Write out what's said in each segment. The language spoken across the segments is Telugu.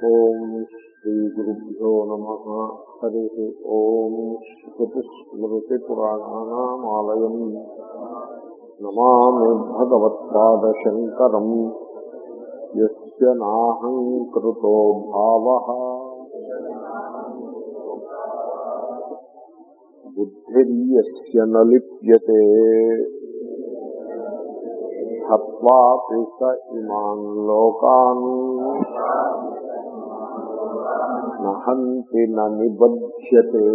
ఓం శ్రీ గురుభ్యో నమ హరి ఓం స్మృతిస్మృతిపురాణానామాలయం నమామి భగవత్పాదశంకరం యస్య నాహం కృతో భావః బుద్ధిర్యస్య న లిప్యతే హత్వాపి స ఇమాన్ లోకాన్ నహంతి న నిబధ్యతే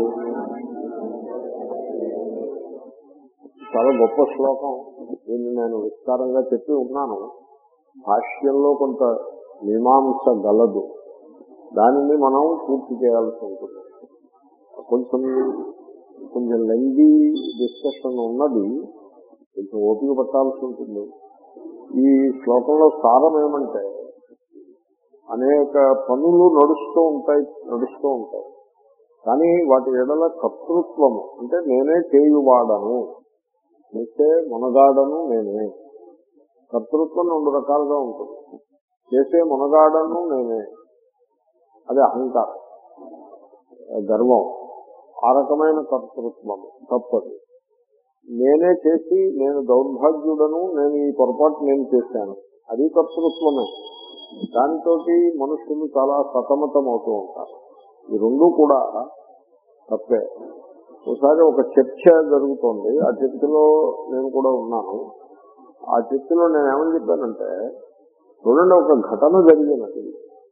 చాలా గొప్ప శ్లోకం దీన్ని నేను విస్తారంగా చెప్పి ఉన్నాను భాష్యంలో కొంత మీమాంస గలదు దానిని మనం పూర్తి చేయాల్సి ఉంటుంది కొంచెం కొంచెం లెంగి డిస్కషన్ ఉన్నది కొంచెం ఓపిక పట్టాల్సి ఉంటుంది ఈ శ్లోకంలో సారం ఏమంటే అనేక పనులు నడుస్తూ ఉంటాయి నడుస్తూ ఉంటాయి కానీ వాటి ఎడల కర్తృత్వము అంటే నేనే చేయువాడను చేసే మునగాడను నేనే కర్తృత్వం రెండు రకాలుగా ఉంటుంది చేసే మునగాడను నేనే అది అహంకారం గర్వం ఆ రకమైన కర్తృత్వము తప్పదు నేనే చేసి నేను దౌర్భాగ్యుడను నేను ఈ పొరపాటు నేను చేశాను అది కర్తృత్వమే దాంతో మనుషులు చాలా సతమతం అవుతూ ఉంటారు ఈ రెండు కూడా తప్పే ఒకసారి ఒక చర్చ జరుగుతోంది ఆ చర్చలో నేను కూడా ఉన్నాను ఆ చర్చలో నేను ఏమని చెప్పానంటే చూడండి ఒక ఘటన జరిగినది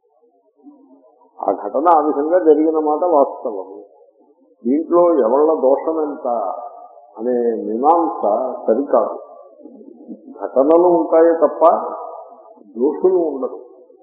ఆ ఘటన ఆ విధంగా జరిగిన మాట వాస్తవం దీంట్లో ఎవళ్ళ దోషం ఎంత అనే మీమాంస సరికాదు ఘటనలు ఉంటాయే తప్ప దోషులు ఉండరు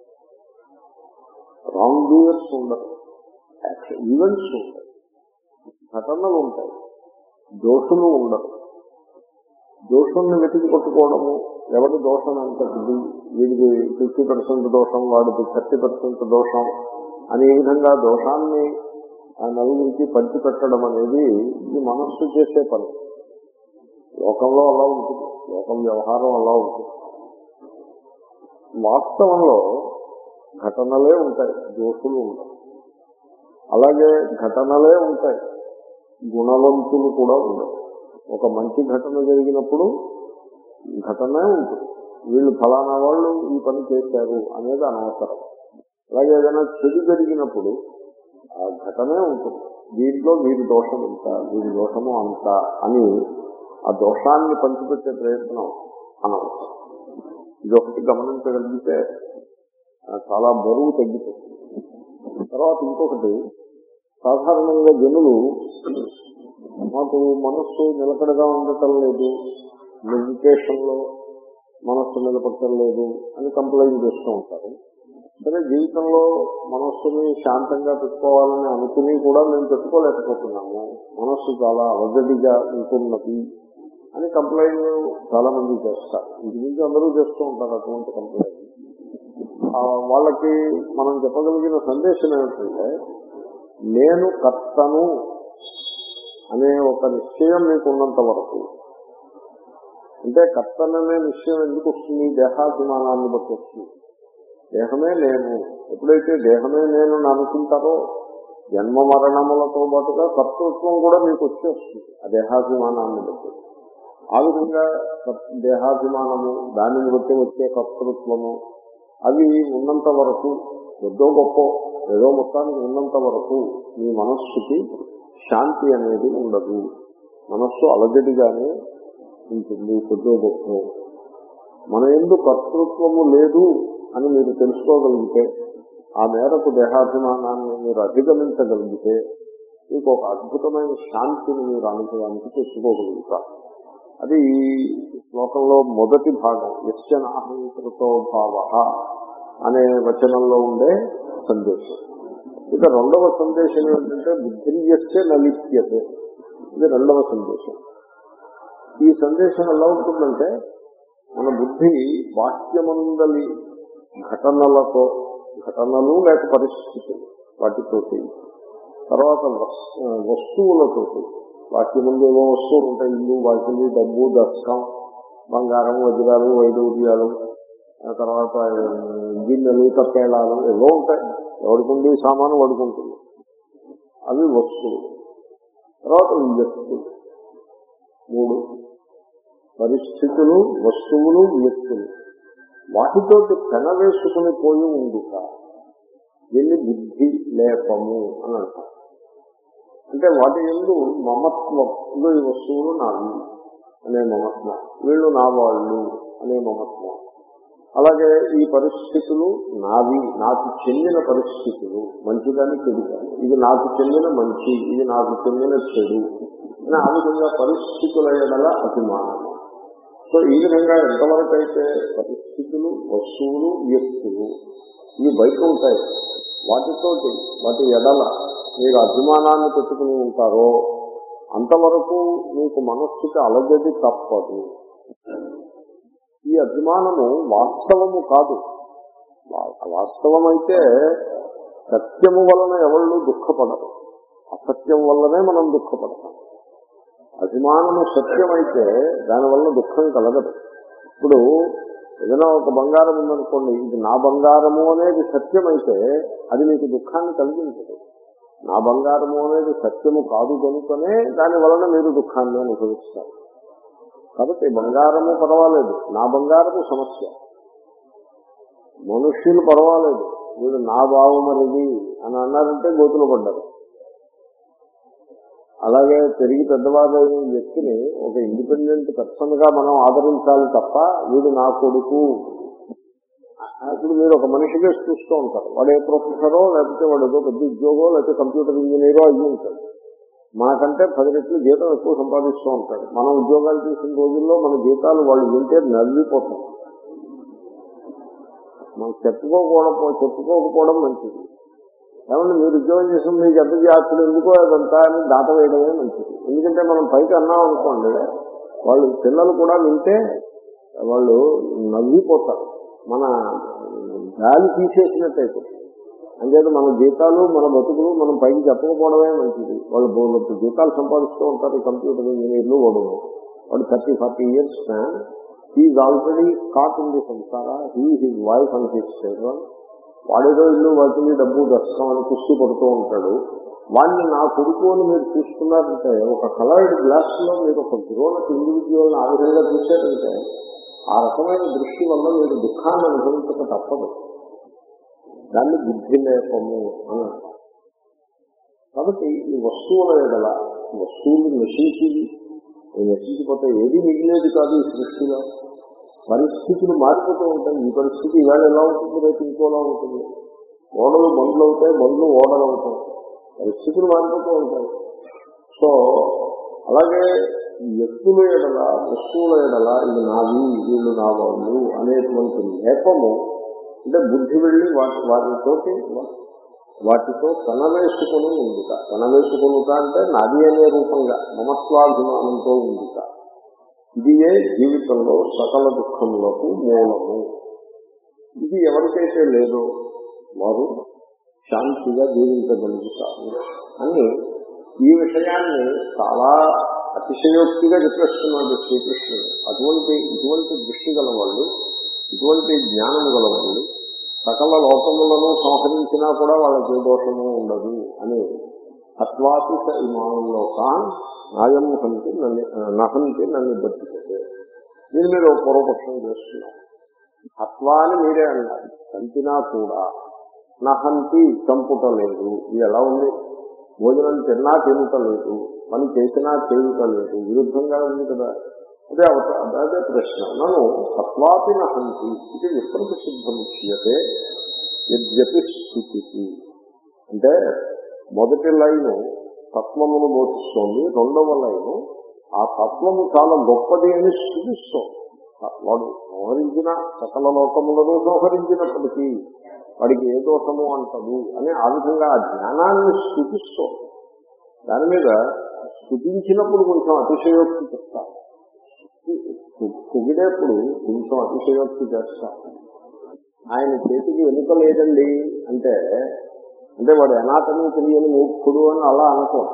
రాంగ్ డూయర్స్ ఉండరు ఈవెంట్స్ ఉంటాయి ఘటనలు ఉంటాయి దోషులు ఉండరు దోషుల్ని వెతికి కొట్టుకోవడము ఎవరి దోషం ఎంతటిది వీడికి ఫిఫ్టీ పర్సెంట్ దోషం వాడికి థర్టీ పర్సెంట్ దోషం అని ఈ విధంగా దోషాన్ని ఆ నలుగురికి పంచి పెట్టడం అనేది ఇది మనస్సు చేసే పని లోకంలో అలా ఉంటుంది లోకం వ్యవహారం అలా ఉంటుంది వాస్తవంలో ఘటనలే ఉంటాయి దోషులు ఉంటాయి అలాగే ఘటనలే ఉంటాయి గుణవంతులు కూడా ఉండవు ఒక మంచి ఘటన జరిగినప్పుడు ఘటనే ఉంటుంది వీళ్ళు ఫలానా వాళ్ళు ఈ పని చేశారు అనేది అనవసరం అలాగే ఏదైనా చెడు జరిగినప్పుడు ఆ ఘటనే ఉంటుంది దీంట్లో వీరి దోషం ఇంత వీరి దోషము అంత అని ఆ దోషాన్ని పంచిపెట్టే ప్రయత్నం అనవసరం ఇదొకటి గమనించగలిగితే చాలా బరువు తగ్గిపోతుంది తర్వాత ఇంకొకటి సాధారణంగా జనులు మాకు మనస్సు నిలకడగా ఉండటం లేదు మెడిటేషన్ లో మనస్సు నిలబడటం లేదు అని కంప్లైంట్ చేస్తూ ఉంటారు సరే జీవితంలో మనస్సుని శాంతంగా పెట్టుకోవాలని అనుకుని కూడా మేము పెట్టుకోలేకపోతున్నాము మనస్సు చాలా అవజడిగా ఉంటున్నది అని కంప్లైంట్ చాలా మంది చేస్తారు ఇంటి నుంచి అందరూ చేస్తూ ఉంటారు అటువంటి కంప్లైంట్ వాళ్ళకి మనం చెప్పగలిగిన సందేశం ఏమిటంటే నేను కర్తను అనే ఒక నిశ్చయం మీకు ఉన్నంత వరకు అంటే కర్తననే నిశ్చయం ఎందుకు వస్తుంది దేహాభిమానాన్ని బట్టి వస్తుంది దేహమే నేను ఎప్పుడైతే దేహమే నేను అనుకుంటారో జన్మ మరణములతో పాటుగా కర్తృత్వం కూడా మీకు వచ్చేస్తుంది ఆ దేహాభిమానాన్ని బట్టి ఆ విధంగా దేహాభిమానము దానిని బట్టి వచ్చే కర్తృత్వము అవి ఉన్నంత వరకు ఏదో గొప్ప ఏదో మొత్తానికి ఉన్నంత వరకు మీ మనస్సుకి శాంతి అనేది ఉండదు మనస్సు అలజడిగానే ఉంటుంది కొద్దో గొప్ప మన ఎందు కర్తృత్వము లేదు అని మీరు తెలుసుకోగలిగితే ఆ మేరకు దేహాభిమానాన్ని మీరు అధిగమించగలిగితే మీకు ఒక అద్భుతమైన శాంతిని మీరు అనుభవానికి తెచ్చుకోగలుగుతారు అది ఈ శ్లోకంలో మొదటి భాగం యశ్చనాహంకృతో భావ అనే వచనంలో ఉండే సందేశం ఇక రెండవ సందేశం ఏంటంటే బుద్ధిర్యస్య నలిప్యతే ఇది రెండవ సందేశం ఈ సందేశం ఎలా ఉంటుందంటే మన బుద్ధి వాక్యమందలి ఘటనలతో ఘటనలు లేక పరిస్థితులు వాటితోటి తర్వాత వస్తువులతోటి వాటి ముందు ఏవో వస్తువులు ఉంటాయి ఇల్లు వాకిలి డబ్బు దస్కం బంగారం వజ్రాలు వైడూర్యాలు ఆ తర్వాత గిన్నెలు తప్పేళాలు ఏవో ఉంటాయి ఎవడుకుండి సామాను వాడుకుంటుంది అవి వస్తువులు తర్వాత వ్యక్తులు మూడు పరిస్థితులు వస్తువులు వ్యక్తులు వాటితోటి పెనవేసుకుని పోయి ఉండుట దీన్ని బుద్ధి లేపము అని అంటారు అంటే వాటి ఎందు మమత్వం ఇదో ఈ వస్తువులు నావి అనే మమత్వం వీళ్ళు నా వాళ్ళు అనే మమత్వం అలాగే ఈ పరిస్థితులు నావి నాకు చెందిన పరిస్థితులు మంచిదని చెబుతాను ఇది నాకు చెందిన మంచి ఇది నాకు చెందిన చెడు అని ఆ విధంగా పరిస్థితుల ఎడల అభిమానం సో ఈ విధంగా ఎంతవరకు అయితే పరిస్థితులు వస్తువులు వ్యక్తులు ఇవి బయట ఉంటాయి వాటితోటి వాటి ఎడల మీరు అభిమానాన్ని పెట్టుకుని ఉంటారో అంతవరకు మీకు మనస్సుకి అలజడి తప్పదు ఈ అభిమానము వాస్తవము కాదు వా- వాస్తవమైతే సత్యము వలన ఎవళ్ళు దుఃఖపడరు అసత్యం వల్లనే మనం దుఃఖపడతాం అభిమానము సత్యమైతే దానివల్ల దుఃఖం కలగదు ఇప్పుడు ఏదైనా ఒక బంగారం ఉందనుకోండి ఇది నా బంగారము అనేది సత్యమైతే అది మీకు దుఃఖాన్ని కలిగించదు నా బంగారము అనేది సత్యము కాదు కనుకనే దాని వలన మీరు దుఃఖాన్ని అనుభవిస్తారు కాబట్టి బంగారము పర్వాలేదు నా బంగారము సమస్య మనుష్యులు పర్వాలేదు వీడు నా బావమరిది అని అన్నారంటే గోతులు పడ్డారు అలాగే పెరిగి పెద్దవాదైన వ్యక్తిని ఒక ఇండిపెండెంట్ పర్సన్ గా మనం ఆదరించాలి తప్ప వీడు నా కొడుకు ఇప్పుడు మీరు ఒక మనిషి కేసు చూస్తూ ఉంటారు వాడు ఏ ప్రొఫెసరో లేకపోతే వాడు ఏదో పెద్ద ఉద్యోగో లేకపోతే కంప్యూటర్ ఇంజనీరో అయ్యి ఉంటాడు మనకంటే పది రెట్లు జీతం ఎక్కువ సంపాదిస్తూ ఉంటాడు మనం ఉద్యోగాలు చేసిన రోజుల్లో మన జీతాలు వాళ్ళు వింటే నవ్విపోతాం మనం చెప్పుకోకపోవడం చెప్పుకోకపోవడం మంచిది ఏమంటే మీరు ఉద్యోగం చేసిన మీకు ఎంత జాతులు ఎందుకో అదంతా అని దాట వేయడమే మంచిది ఎందుకంటే మనం పైకి అన్నాం అనుకోండి వాళ్ళు పిల్లలు కూడా వింటే వాళ్ళు నవ్విపోతారు మన గాలి తీసేసినట్టయితే అంచేత మన జీతాలు మన బతుకులు మనం పైకి చెప్పకపోవడమే మంచిది వాళ్ళు బోలెడు జీతాలు సంపాదిస్తూ ఉంటారు కంప్యూటర్ ఇంజనీర్లు వాడు వాడు thirty forty years man he already caught ఉంది సంసార he his wife and his children వాడేదో ఇల్లు వాటిని డబ్బు దస్తం అని కుస్తీ పడుతూ ఉంటాడు వాడిని నా కొడుకు అని మీరు చూసుకున్నారంటే ఒక కలర్డ్ గ్లాస్ లో మీరు ఒక గ్రోనట్ ఇండివిజువల్ ఆ విధంగా చూసారంటే ఆ రకమైన దృష్టి వల్ల మీరు దుఃఖాన్ని అనుభవించక తప్పదు దాన్ని బుద్ధి లేపము అని అంటారు కాబట్టి ఈ వస్తువుల ఎడల వస్తువులు నశించింది నశించిపోతే ఏది మిగిలేదు కాదు ఈ సృష్టిలో పరిస్థితులు మారిపోతూ ఉంటాయి ఈ పరిస్థితి ఇవాళ ఎలా ఉంటుంది రేపు ఇంకోలా ఉంటుంది ఓడలు బండ్లు అవుతాయి బండ్లు ఓడలు అవుతాయి పరిస్థితులు మారిపోతూ ఉంటాయి సో అలాగే వ్యక్తుల ఎడల వస్తువుల ఎడల ఇది నావి వీళ్ళు నా వాళ్ళు అనేటువంటి లేపము అంటే బుద్ధి వెళ్ళి వాటి వాటితోటి వాటితో కనవేసుకుని ఉండుట కనవేసుకునుట అంటే నాది అనే రూపంగా మమత్వాభిమానంతో ఉండుట ఇదియే జీవితంలో సకల దుఃఖములకు మూలము ఇది ఎవరికైతే లేదో వారు శాంతిగా జీవించగలుగుతారు అని ఈ విషయాన్ని చాలా అతిశయోక్తిగా చెప్పేస్తున్నాడు శ్రీకృష్ణుడు అటువంటి ఇటువంటి దృష్టి గల వాళ్ళు ఇటువంటి జ్ఞానం గల వాళ్ళు సకల లోకములను సంహరించినా కూడా వాళ్ళకి ఏ దోషము ఉండదు అని అత్వాతి ఇమానంలో కాన్ నాయం హంతి నన్ను నహంతి నన్ను బతికే దీని మీద ఒక పూర్వపక్షం చేస్తున్నాం అత్వా అని మీరే అన్నారు చంపినా కూడా నహంతి చంపుట లేదు ఇది ఎలా ఉంది భోజనం తిన్నా తినుట లేదు పని చేసినా చేయుట లేదు విరుద్ధంగా ఉంది కదా అదే అవత అదే ప్రశ్న నన్ను సత్వాపి నహంతి ఇది విప్రతిసిద్ధముచ్యతే యద్యపి స్థితికి అంటే మొదటి లైను తత్వమును బోధిస్తోంది రెండవ లైను ఆ తత్వము చాలా గొప్పది అని స్థుతిస్తోంది వాడు సంహరించిన సకల లోకములను సంహరించినప్పటికీ వాడికి ఏ దోషము అంటదు అని ఆ విధంగా ఆ జ్ఞానాన్ని స్థుతిస్తోంది దాని మీద స్థుతించినప్పుడు కొంచెం అతిశయోక్తి చెప్తారు పొగిడేప్పుడు కొంచెం అతిశయోక్తి చేస్తారు ఆయన చేతికి వెనుక లేదండి అంటే అంటే వాడు ఎనాటమీ తెలియని మూర్ఖుడు అని అలా అనుకోండి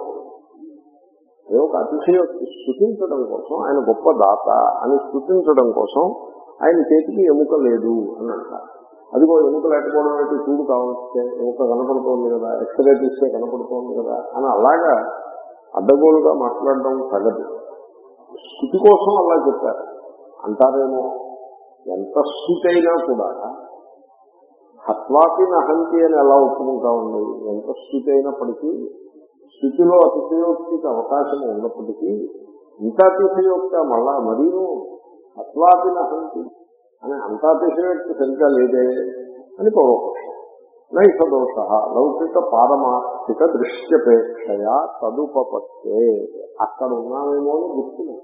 అదే ఒక అతిశయోక్తి స్థుతించడం కోసం ఆయన గొప్ప దాత అని స్థుతించడం కోసం ఆయన చేతికి ఎముక లేదు అని అంటారు అదిగో ఎముక లేకపోవడం అయితే చూడు కావాల్సిందే ఎముక కనపడుతోంది కదా ఎక్స్రే తీస్తే కనపడుతోంది కదా అని అలాగా అడ్డగోలుగా మాట్లాడడం తగదు స్థితి కోసం అలా చెప్పారు అంటారేమో ఎంత స్థితి అయినా కూడా హత్వాపి నహంతి అని ఎలా ఒప్పుకుంటామండి ఎంత స్థితి అయినప్పటికీ స్థితిలో అతిశయోక్తికి అవకాశం ఉన్నప్పటికీ ఇంకా అతిశయోక్త మళ్ళా మరీను హత్వాపి నహంతి అని అంత అతిశయోక్తి సరిగ్గా లేదే అని పూర్వపక్షం నైషదోష లౌకిక పారమార్థిక దృశ్యపేక్షయా తదుపపత్తే అక్కడ ఉన్నామేమో అని గుర్తుంది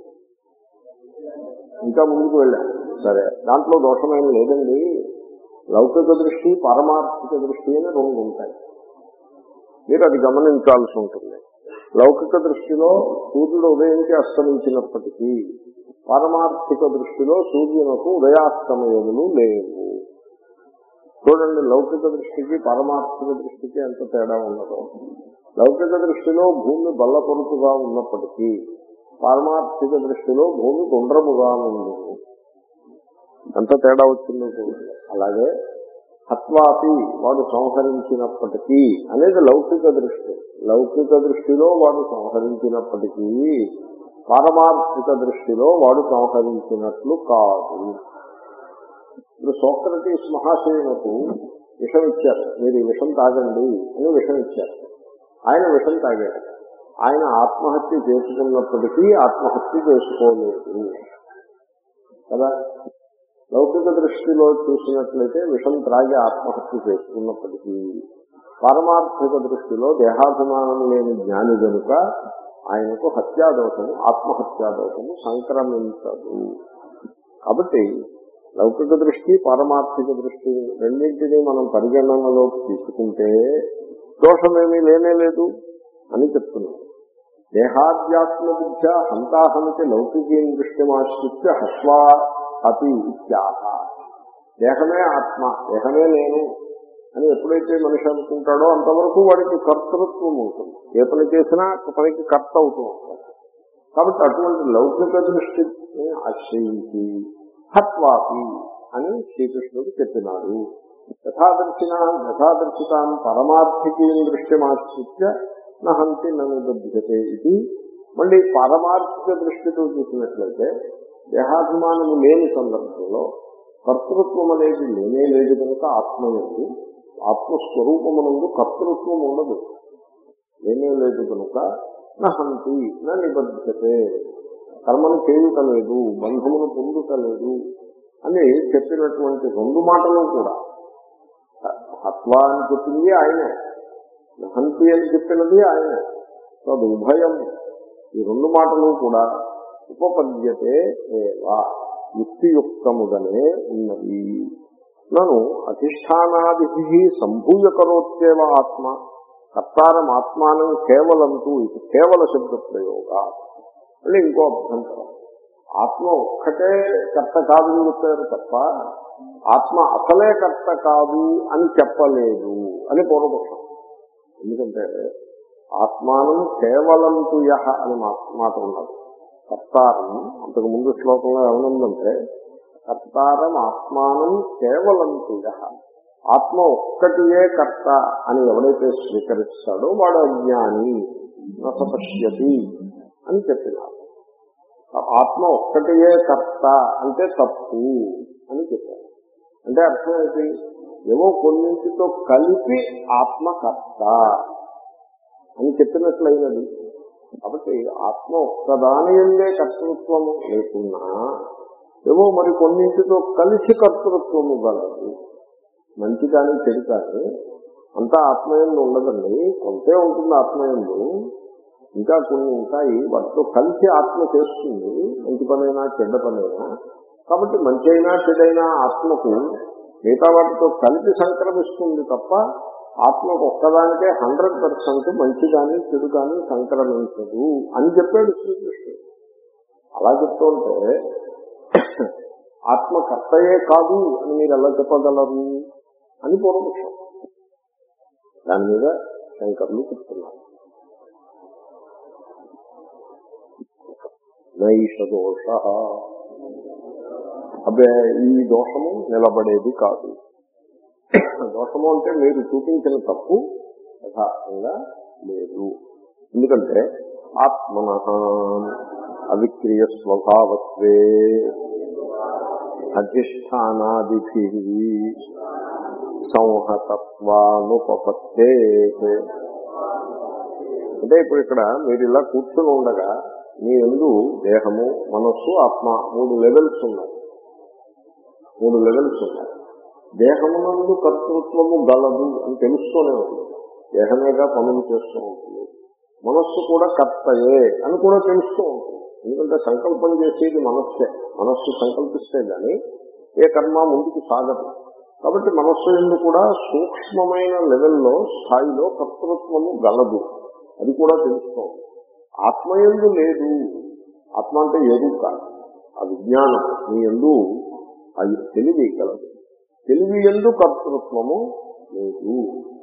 ఇంకా ముందుకు వెళ్ళాం సరే దాంట్లో దోషమేం లేదండి లౌకిక దృష్టి పారమార్థిక దృష్టి అని రెండు ఉంటాయి మీరు అది గమనించాల్సి ఉంటుంది లౌకిక దృష్టిలో సూర్యుడు ఉదయంకి అస్తమించినప్పటికీ పారమార్థిక దృష్టిలో సూర్యునకు ఉదయాస్తమయములు లేవు చూడండి లౌకిక దృష్టికి పారమార్థిక దృష్టికి ఎంత తేడా ఉన్నదో లౌకిక దృష్టిలో భూమి బల్లపొరుపుగా ఉన్నప్పటికీ పారమార్థిక దృష్టిలో భూమి గుండ్రముగా ఉంది ఎంత తేడా వచ్చిందో చూడండి అలాగే హత్వాపి వాడు సంహరించినప్పటికీ అనేది లౌకిక దృష్టి లౌకిక దృష్టిలో వాడు సంహరించినప్పటికీ పారమార్థిక దృష్టిలో వాడు సంహరించినట్లు కాదు ఇప్పుడు సోక్రటీస్ మహాశయునకు విషం ఇచ్చారు మీరు ఈ విషం తాగండి అని విషం ఇచ్చారు ఆయన విషం తాగాడు ఆయన ఆత్మహత్య చేసుకున్నప్పటికీ ఆత్మహత్య చేసుకోలేదు కదా లౌకిక దృష్టిలో చూసినట్లయితే విషం త్రాగి ఆత్మహత్య చేసుకున్నప్పటికీ పారమార్థిక దృష్టిలో దేహాభిమానం లేని జ్ఞాని కనుక ఆయనకు హత్యాదోషము ఆత్మహత్యాదోషము సంక్రమించదు కాబట్టి లౌకిక దృష్టి పారమార్థిక దృష్టి రెండింటినీ మనం పరిగణనలోకి తీసుకుంటే దోషమేమీ లేనే లేదు అని చెప్తున్నాం దేహాధ్యాత్మ విద్య హంతాహమితి లౌకికీం దృష్టిమాశ్రిత్య హస్వా అతి ఇత్యాహ దేహమే ఆత్మ దేహమే నేను అని ఎప్పుడైతే మనిషి అనుకుంటాడో అంతవరకు వాడికి కర్తృత్వం ఉంటుంది ఏ పని చేసినా ఆ పనికి కర్త అవుతూ ఉంటాడు కాబట్టి అటువంటి లౌకిక దృష్టిని ఆశ్రయించి హత్వాపి అని శ్రీకృష్ణుడు చెప్పినాడు యథాదర్శిన యథాదర్శితాం పరమార్థికీం దృష్టిమాశ్రిత్య నహంతి ననుబధ్యతే ఇది మళ్ళీ పారమార్థిక దృష్టితో చూసినట్లయితే దేహాభిమానము లేని సందర్భంలో కర్తృత్వం అనేది లేనే లేదు కనుక ఆత్మ నుండి ఆత్మస్వరూపమునందు కర్తృత్వం ఉండదు లేనే లేదు కనుక నహంతి నా నిబద్ధతే కర్మను చేయుటలేదు బంధమును పొందుటలేదు అని చెప్పినటువంటి రెండు మాటలు కూడా హత్వ అని చెప్పింది ఆయనే నహంతి అని చెప్పినది ఆయనే సో అది ఉభయం ఈ రెండు మాటలు కూడా ఉపపద్యతే ఏవా యుక్తియుక్తముగానే ఉన్నది నన్ను అధిష్టానాది సంభూయ కరోత్యేవ ఆత్మ కర్తారం ఆత్మానం కేవలంతూ ఇది కేవల శబ్ద ప్రయోగ మళ్ళీ ఇంకో అభ్యంతరం ఆత్మ ఒక్కటే కర్త కాదు అని చెప్పారు తప్ప ఆత్మ అసలే కర్త కాదు అని చెప్పలేదు అని పూర్వపక్షం ఎందుకంటే ఆత్మానం కేవలం తుయహ అని మాట ఉన్నది కర్తారం అంతకు ముందు శ్లోకంలో ఏమనుందంటే కర్తారం ఆత్మానం కేవలం తుయహ ఆత్మ ఒక్కటియే కర్త అని ఎవడైతే స్వీకరిస్తాడో వాడు అజ్ఞాని నసపశ్యతి అని చెప్పినారు ఆత్మ ఒక్కటియే కర్త అంటే తప్పు అని చెప్పారు అంటే అర్థం ఏంటి ఏవో కొన్నింటితో కలిపి ఆత్మకర్త అని చెప్పినట్లయినది కాబట్టి ఆత్మ ఒక్కదాని ఎందే కర్తృత్వము లేకున్నా ఏవో మరి కొన్నింటితో కలిసి కర్తృత్వము గలదు మంచి కానీ చెడు కానీ అంతా ఆత్మయంలో ఉండదండి కొంతే ఉంటుంది ఆత్మయంలో ఇంకా కొన్ని ఉంటాయి వాటితో కలిసి ఆత్మ చేస్తుంది మంచి పనైనా చెడ్డ పనైనా కాబట్టి మంచి అయినా చెడైనా ఆత్మకు మిగతా వాటితో కలిపి సంక్రమిస్తుంది తప్ప ఆత్మకు ఒక్కదానికే హండ్రెడ్ పర్సెంట్ మంచి కానీ చెడు కానీ సంక్రమించదు అని చెప్పాడు శ్రీకృష్ణుడు అలా చెప్తుంటే ఆత్మ కర్తయే కాదు అని మీరు ఎలా చెప్పగలరు అని పూర్వపక్షం దాని మీద శంకర్లు చెప్తున్నారు నైష దోష అబ్బే ఈ దోషము నిలబడేది కాదు దోషము అంటే మీరు చూపించిన తప్పు యథార్థంగా లేదు ఎందుకంటే ఆత్మన అవిక్రియ స్వభావత్వే అధిష్టానాదిభి సంహతత్వానుపపత్తే అంటే ఇప్పుడు ఇక్కడ మీరు ఇలా కూర్చుని ఉండగా మీ ఎందు దేహము మనస్సు ఆత్మ మూడు లెవెల్స్ ఉన్నాయి మూడు లెవెల్స్ ఉన్నాయి దేహమునందు కర్తృత్వము గలదు అని తెలుస్తూనే ఉంటుంది దేహమేగా పనులు చేస్తూ ఉంటుంది మనస్సు కూడా కర్తయే అని కూడా తెలుస్తూ ఉంటుంది ఎందుకంటే సంకల్పం చేసేది మనస్సే మనస్సు సంకల్పిస్తే గాని ఏ కర్మ ముందుకు సాగదు కాబట్టి మనస్సు ఎందు కూడా సూక్ష్మమైన లెవెల్లో స్థాయిలో కర్తృత్వము గలదు అది కూడా తెలుస్తోంది ఆత్మయందు లేదు ఆత్మ అంటే ఎరుక ఆ విజ్ఞానం మీ ఎందు అది తెలివి కలదు తెలివి ఎందు కర్తృత్వము లేదు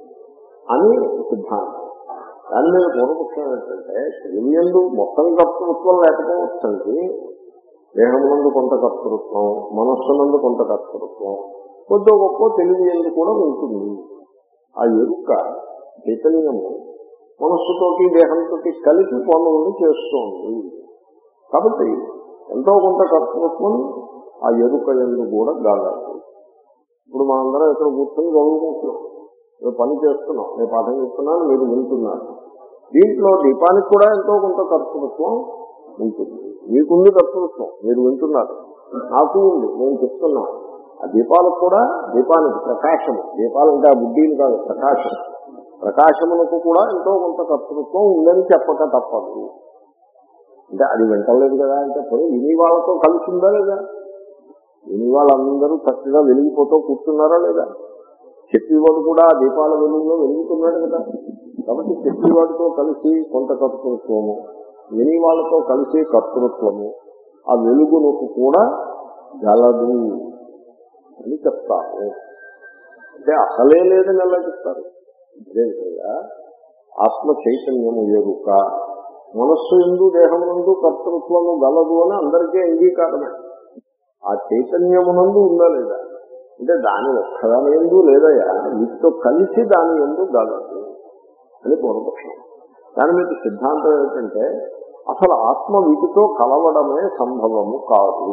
అని సిద్ధాంతం దాని మీద పూర్వపక్షం ఏంటంటే తెలివి ఎందు మొత్తం కర్తృత్వం లేకపోవచ్చండి దేహమునందు కొంత కర్తృత్వం మనస్సునందు కొంత కర్తృత్వం కొద్ది గొప్ప తెలివి ఎందు కూడా ఉంటుంది ఆ ఎరుక చైతన్యము మనస్సుతోటి దేహంతో కలిసి పనులను చేస్తోంది కాబట్టి ఎంతో కొంత కర్తృత్వం ఆ ఎరుక ఎందు కూడా గాలాలి ఇప్పుడు మనందరం ఇక్కడ కూర్చొని చదువుకుంటున్నాం నేను పని చేస్తున్నాం నేను పాఠం చెప్తున్నాను మీరు వింటున్నారు దీంట్లో దీపానికి కూడా ఎంతో కొంత కర్తృత్వం ఉంటుంది మీకుంది కర్తృత్వం మీరు వింటున్నారు నాకు ఉంది నేను చెప్తున్నాను ఆ దీపాలకు కూడా దీపానికి ప్రకాశము దీపాలంటే ఆ బుద్ధిని కాదు ప్రకాశం ప్రకాశమునకు కూడా ఎంతో కొంత కర్తృత్వం ఉందని చెప్పక తప్పదు అంటే అది వింటలేదు కదా అంటే పోయి విని వాళ్ళతో కలిసి ఉందా లేదా విని వాళ్ళందరూ చక్కగా వెలిగిపోతూ కూర్చున్నారా లేదా చెప్పేవాడు కూడా ఆ దీపాల వెలుగులో వెలుగుతున్నాడు కదా కాబట్టి చెప్పేవాడితో కలిసి కొంత కర్తృత్వము విని వాళ్ళతో కలిసి కర్తృత్వము ఆ వెలుగునకు కూడా గలదు అని చెప్తాము అంటే అసలే లేదని ఎలా చెప్తారు అదేవిధంగా ఆత్మ చైతన్యము ఎరుక మనస్సు ఎందు దేహమునందు కర్తృత్వము గలదు అని అందరికీ అంగీకారమే ఆ చైతన్యమునందు ఉందా లేదా అంటే దాని ఒక్కదాని ఎందు లేదయా వీటితో కలిసి దాని ఎందు గలదు అని పూర్వపక్షం దాని మీద సిద్ధాంతం ఏంటంటే అసలు ఆత్మ వీటితో కలవడమే సంభవము కాదు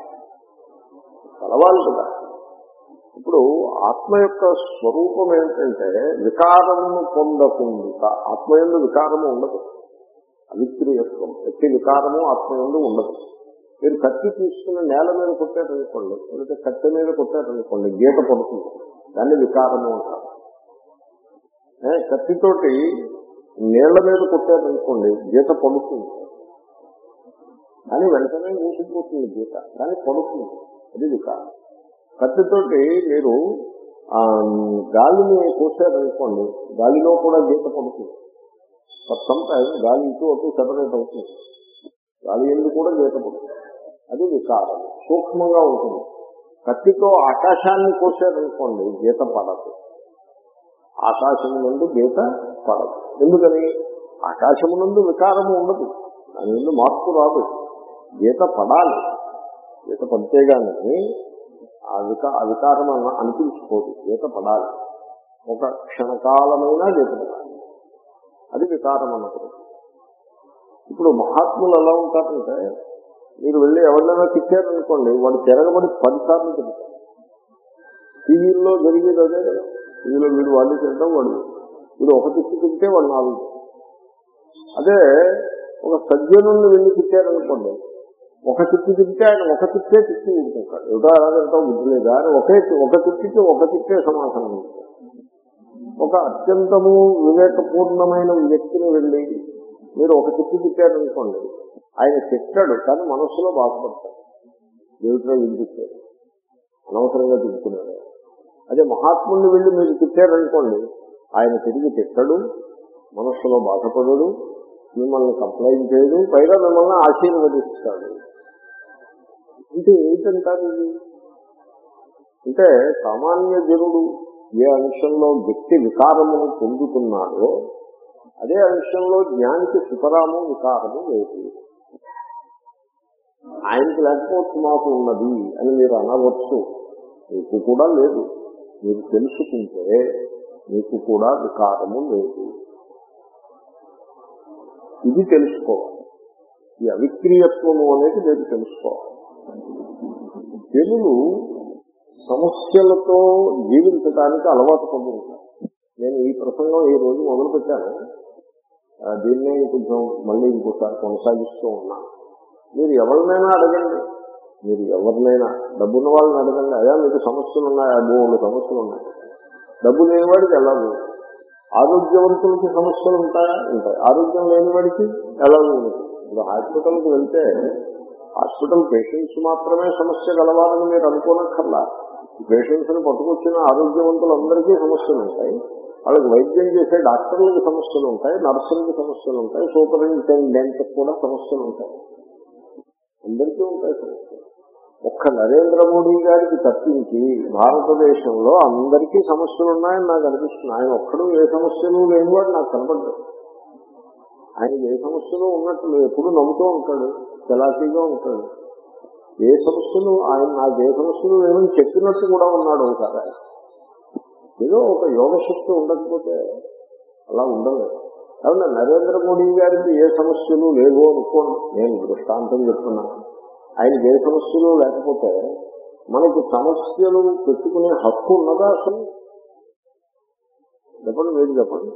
కలవాలి కదా ఇప్పుడు ఆత్మ యొక్క స్వరూపం ఏంటంటే వికారమును పొందకుండా ఆత్మ ఎందు వికారము ఉండదు అవిక్రియత్వం ప్రతి వికారము ఆత్మ ఎందు ఉండదు మీరు కత్తి తీసుకుని నేల మీద కొట్టారనుకోండి లేకపోతే కత్తి మీద కొట్టారనుకోండి గీత పడుతుంది దాన్ని వికారము అంటారు ఏ, కత్తితోటి నీళ్ల మీద కొట్టారనుకోండి గీత పడుతుంది కానీ వెంటనే మూసిపోతుంది గీత కానీ పడుతుంది అది వికారం కత్తితోటి మీరు ఆ, గాలిని కోసారనుకోండి గాలిలో కూడా గీత పడుతుంది సమ్టైమ్ గాలి ఇటు అటు సెపరేట్ అవుతుంది గాలి ఎందుకు కూడా గీత పడుతుంది అది వికారం సూక్ష్మంగా ఉంటుంది కత్తితో ఆకాశాన్ని కోసారనుకోండి గీత పడదు ఆకాశం నుండి గీత పడదు ఎందుకని ఆకాశమునందు వికారము ఉండదు దాని నుండి మార్పు రాదు గీత పడాలి గీత పడితే గాని ఆ వికా ఆ వికారం అన్న అనిపించుకోదు గీత పడాలి ఒక క్షణకాలమైనా గీత పడాలి అది వికారం అన్నప్పుడు ఇప్పుడు మహాత్ములు ఎలా ఉంటారంటే మీరు వెళ్ళి ఎవరినైనా తిట్టారనుకోండి వాడు తిరగబడి పదిసార్లు తింటారు టీవీల్లో జరిగేది అదే కదా టీవీలో వీడు వాళ్ళు తింటాం వాడు వీడు ఒక తిట్టు తింటే వాడు నాలుగు అదే ఒక సజ్జనుల్ని వెళ్ళి తిట్టారనుకోండి ఒక తిట్టు తింటే ఆయన ఒక తిట్టే తిట్టి ఊరుకుంటాడు ఏదో అలాగంటో బుద్ధి లేదా అని ఒకే ఒక తిట్టికి ఒక తిట్టే సమాధానం ఇస్తాడు. ఒక అత్యంతము వివేకపూర్ణమైన వ్యక్తిని వెళ్ళి మీరు ఒక తిట్టు తిట్టారనుకోండి ఆయన తిట్టాడు కానీ మనస్సులో బాధపడతాడు దేవుడిలో వినిపించాడు అనవసరంగా తిట్టుకున్నాడు అదే మహాత్ముడిని వెళ్ళి మీరు తిట్టారనుకోండి ఆయన తిరిగి తిట్టడు మనస్సులో బాధపడడు మిమ్మల్ని కంప్లైంట్ చేయడు పైగా మిమ్మల్ని ఆశీర్వదిస్తాడు అంటే ఏంటంటారు ఇది అంటే సామాన్య జనుడు ఏ అంశంలో వ్యక్తి వికారమును పొందుతున్నాడో అదే అంశంలో జ్ఞానికి సుతరాము వికారము లేదు ఆయనకి లేకపోవచ్చు మాకు ఉన్నది అని మీరు అనవచ్చు మీకు కూడా లేదు మీరు తెలుసుకుంటే మీకు కూడా వికారము లేదు ఇది తెలుసుకోవాలి ఈ అవిక్రీయత్వము అనేది మీరు తెలుసుకోవాలి జనులు సమస్యలతో జీవించడానికి అలవాటు పడి ఉంటారు నేను ఈ ప్రసంగం ఈ రోజు మొదలు పెట్టాను ఆ, దీన్నే కొంచెం మళ్ళీ ఇంకోసారి కొనసాగిస్తూ ఉన్నాను మీరు ఎవరినైనా అడగండి మీరు ఎవరినైనా డబ్బున్న వాళ్ళని అడగండి అయ్యా మీకు సమస్యలు ఉన్నాయి ఆ మూడు సమస్యలు ఉన్నాయి డబ్బు లేనివాడికి ఎలాగో ఆరోగ్యవంతులకి సమస్యలు ఉంటాయా ఉంటాయి ఆరోగ్యం లేనివాడికి ఎలాగో ఉంటుంది ఇప్పుడు హాస్పిటల్కి వెళ్తే హాస్పిటల్ పేషెంట్స్ మాత్రమే సమస్య గలవాలని మీరు అనుకోనక్కర్లా పేషెంట్స్ ని పట్టుకొచ్చిన ఆరోగ్యవంతులందరికీ సమస్యలు ఉంటాయి వాళ్ళకి వైద్యం చేసే డాక్టర్లకి సమస్యలు ఉంటాయి నర్సులకి సమస్యలు ఉంటాయి సూపరింటెండెంట్ కూడా సమస్యలు ఉంటాయి అందరికీ ఉంటాయి సమస్యలు ఒక్క నరేంద్ర మోడీ గారికి తప్పించి భారతదేశంలో అందరికీ సమస్యలు ఉన్నాయని నాకు అనిపిస్తుంది ఆయన ఒక్కడు ఏ సమస్యలు లేనివాడు నాకు కనపడ్డాడు ఆయన ఏ సమస్యలు ఉన్నట్టు ఎప్పుడు నమ్ముతూ ఉంటాడు చలాకీగా ఉంటాడు ఏ సమస్యలు ఆయన నాకు ఏ సమస్యలు లేవని చెప్పినట్టు కూడా ఉన్నాడు ఒకసారి ఆయన ఏదో ఒక యోగ శక్తి ఉండకపోతే అలా ఉండలేదు కాబట్టి నరేంద్ర మోడీ గారికి ఏ సమస్యలు లేవు అనుకోండి నేను దృష్టాంతం చెప్తున్నాను ఆయనకి ఏ సమస్యలు లేకపోతే మనకి సమస్యలు పెట్టుకునే హక్కు ఉన్నదా అసలు చెప్పండి మీరు చెప్పండి